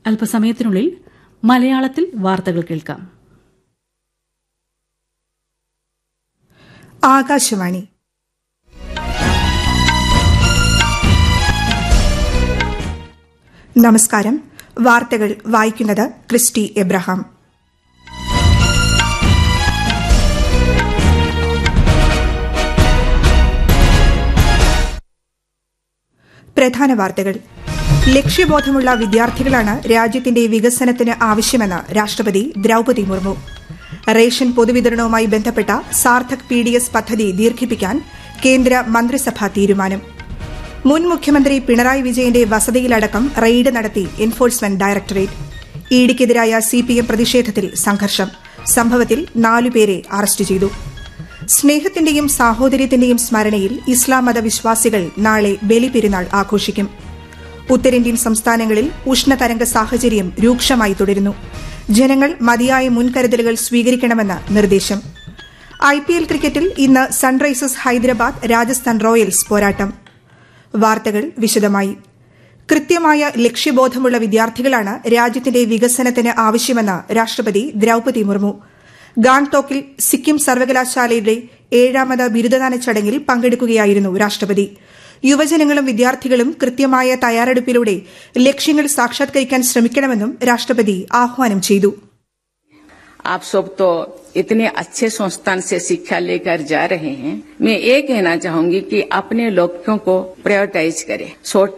അല്പസമയത്തിനുള്ളിൽ മലയാളത്തിൽ വാർത്തകൾ കേൾക്കാം ആകാശവാണി നമസ്കാരം വാർത്തകൾ വായിക്കുന്നത് ക്രിസ്റ്റി എബ്രഹാം പ്രധാന വാർത്തകൾ ലക്ഷ്യബോധമുള്ള വിദ്യാർത്ഥികളാണ് രാജ്യത്തിന്റെ വികസനത്തിന് ആവശ്യമെന്ന് രാഷ്ട്രപതി ദ്രൌപതി മുർമു റേഷൻ പൊതുവിതരണവുമായി ബന്ധപ്പെട്ട സാർത്ഥക് പി ഡി എസ് പദ്ധതി ദീർഘിപ്പിക്കാൻ കേന്ദ്ര മന്ത്രിസഭാ തീരുമാനം മുൻ മുഖ്യമന്ത്രി പിണറായി വിജയന്റെ വസതിയിലടക്കം റെയ്ഡ് നടത്തി എൻഫോഴ്സ്മെന്റ് ഡയറക്ടറേറ്റ് ഇഡിക്കെതിരായ സിപിഎം പ്രതിഷേധത്തിൽ സംഘർഷം സംഭവത്തിൽ നാലുപേരെ അറസ്റ്റ് ചെയ്തു സ്നേഹത്തിന്റെയും സാഹോദര്യത്തിന്റെയും സ്മരണയിൽ ഇസ്ലാം മത വിശ്വാസികൾ നാളെ ബലിപെരുന്നാൾ ആഘോഷിക്കും ഉത്തരേന്ത്യൻ സംസ്ഥാനങ്ങളിൽ ഉഷ്ണതരംഗ സാഹചര്യം രൂക്ഷമായി തുടരുന്നു ജനങ്ങൾ മതിയായ മുൻകരുതലുകൾ സ്വീകരിക്കണമെന്ന് നിർദ്ദേശം ഐപിഎൽ ക്രിക്കറ്റിൽ ഇന്ന് സൺറൈസേഴ്സ് ഹൈദരാബാദ് രാജസ്ഥാൻ റോയൽസ് പോരാട്ടം വാർത്തകൾ വിശദമായി കൃത്യമായ ലക്ഷ്യബോധമുള്ള വിദ്യാർത്ഥികളാണ് രാജ്യത്തിന്റെ വികസനത്തിന് ആവശ്യമെന്ന് രാഷ്ട്രപതി ദ്രൌപതി മുർമു ഗാങ്ടോക്കിൽ സിക്കിം സർവകലാശാലയുടെ ഏഴാമത് ബിരുദദാന ചടങ്ങിൽ പങ്കെടുക്കുകയായിരുന്നു രാഷ്ട്രപതി യുവജനങ്ങളും വിദ്യാർത്ഥികളും കൃത്യമായ തയ്യാറെടുപ്പിലൂടെ ലക്ഷ്യങ്ങൾ സാക്ഷാത്കരിക്കാൻ ശ്രമിക്കണമെന്നും രാഷ്ട്രപതി ആഹ്വാനം ചെയ്തു आप सब तो इतने अच्छे संस्थान से शिक्षा लेकर जा रहे हैं मैं ये कहना चाहूंगी कि अपने लक्ष्यों को प्रायोरिटाइज करें शॉर्ट